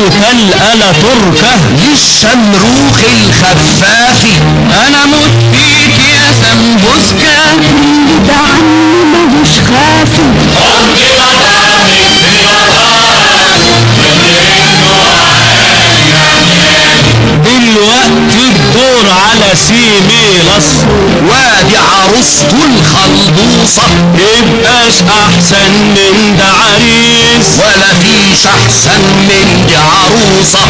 تركة الألا تركة للشمروخ الخفاف أنا مت فيك يا سمبوسكة ده عني ملوش خافي دلوقتي الدور على سيميلس وادي عروسته الخلبوصة يبقاش أحسن من ده عريس ولا فيش احسن من دي عروسة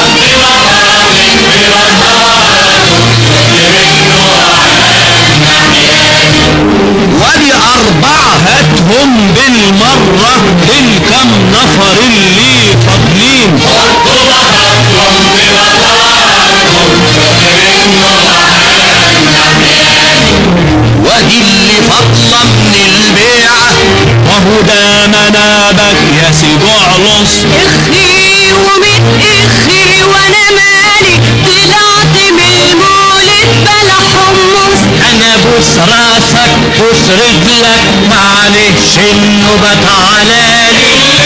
ولي أربعة هاتهم بالمرة للكم نفر اللي فاضلين ودي اللي فاضلة من البيعة وهو ده منابك يا سيدو علص اخي ومن اخي وانا مالي طلعت من المولد بلا حمص انا بوس راسك بوس رجلك معلش انه بتعالالي